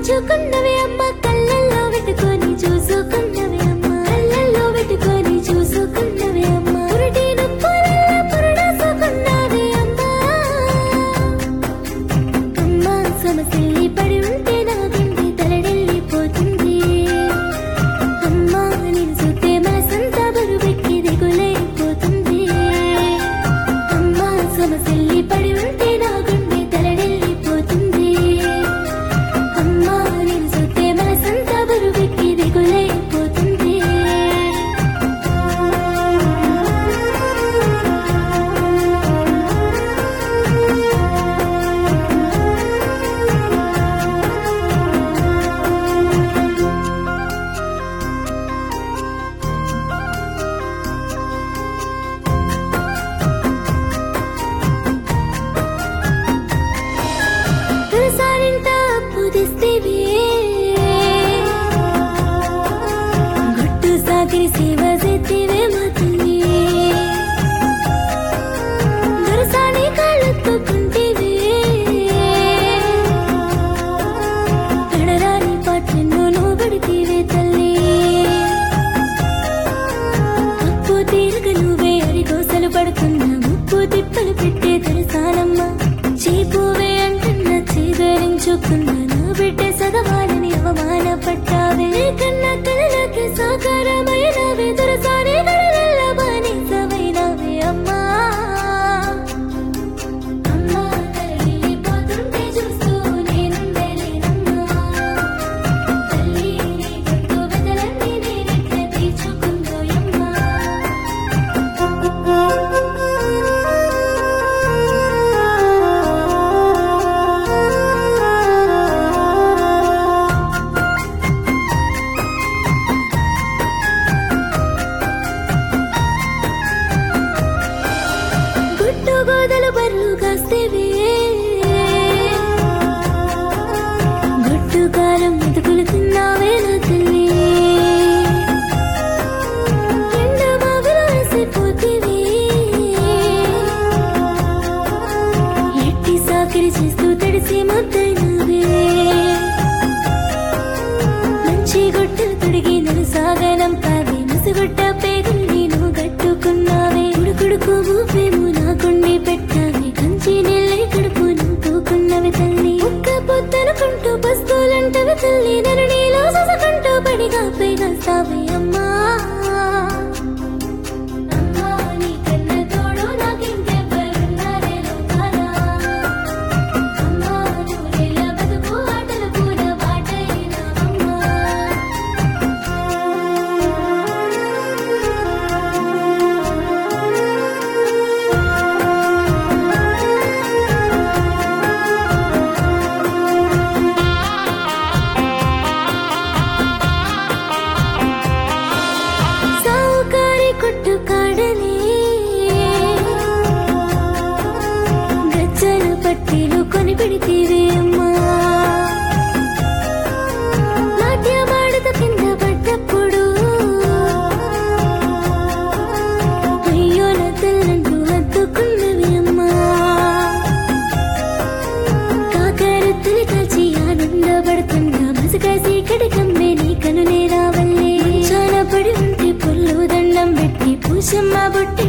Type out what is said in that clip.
పెంచుకున్నవి అమ్మ కళ్ళల్లో పెట్టుకొని చూసుకున్నవి అమ్మ కళ్ళల్లో పెట్టుకొని చూసుకున్నవి అమ్మ పురిటి నొప్పులల్ల పురుడాసుకున్నవి అమ్మ అమ్మ సమస్యల్ని పడి ఉంటే నా గుండె తలడెళ్ళిపోతుంది అమ్మా నేను చూస్తే మనసంతా బరువెక్కి దిగులైపోతుంది అమ్మా సమస్యల్ని పడి ఉంటే నా గుండె తలడెళ్ళిపోతుంది అమ్మా నేను చూస్తే మనసంతా బరువెక్కి దిగులైపోతుంది తులసారింట అప్పు తెస్తేవే గుట్టు సాగిరి సేవ చేస్తేవే మా తల్లి దొరసాని కాళ్ళొత్తుకుంటేవే కడరాని పాటెన్నో లోబడితేవే తల్లి అప్పు తీరగ నువ్వే అరిగోసలు పడుతున్నా ముప్పు తిప్పలు పెట్టే తెలుసానమ్మ చేపోవే అంటున్న చేదరించుకున్నా నా బిడ్డ సగవాలని అవమానపడ్డావే కన్నా కలలకి సాకారమైనవే దొరసానే కళల బానిసమైనవే అమ్మా అమ్మా తరలిపోతుంటే చూస్తూ నేనుండలేనమ్మా తల్లి నీ గుట్టు బెదలన్నీ నేనెట్ల తీర్చుకుందోయమ్మా గుట్టు గోదలు బర్లు కాస్తేవే గుట్టు కారం మెతుకులు తిన్నావే నా తల్లి ఎండ బావిలో వేసిపోతేవే ఎట్టి సాకిరి చేస్తూ తడిసి ముద్దైనవే మంచి గుట్టలు తొడిగి నన్ను సాగనం పావే ముసుగుట్ట పేగులు నేను గట్టుకున్నావే ఉడుకుడుకు ఊపేము నా గుండి పెట్టావే కంచి నీళ్ళై కడుపు నింపుకున్నవి తల్లి ఒక్క పొద్దనుకుంటూ పస్తులంటవి తల్లి నన్ను నీలో సొసకుంటూ పడిగా పైగస్తావే అమ్మా అమ్మా నీ కన్న తోడు నాకింకెవ్వరున్నారే లోకాన అమ్మా నూరేళ్ళ బతుకు ఆటలు కూడా బాటైనావమ్మా సావుకారి కొట్టు కాడని గజ్జల పట్టీలు కొని పెడితేవే అమ్మా నాట్యమాడత కింద పడ్డప్పుడు అయ్యో నా తల్లంటూ హత్తుకున్నవి అమ్మా కాకరత్తులు కాచి ఆనందపడుతున్నా మసకాసి కడికమ్మే నీ కనులే రావల్లే చాలా పడి ఉంటే పుల్లు దండం పెట్టి పూసమ్మ బొట్టి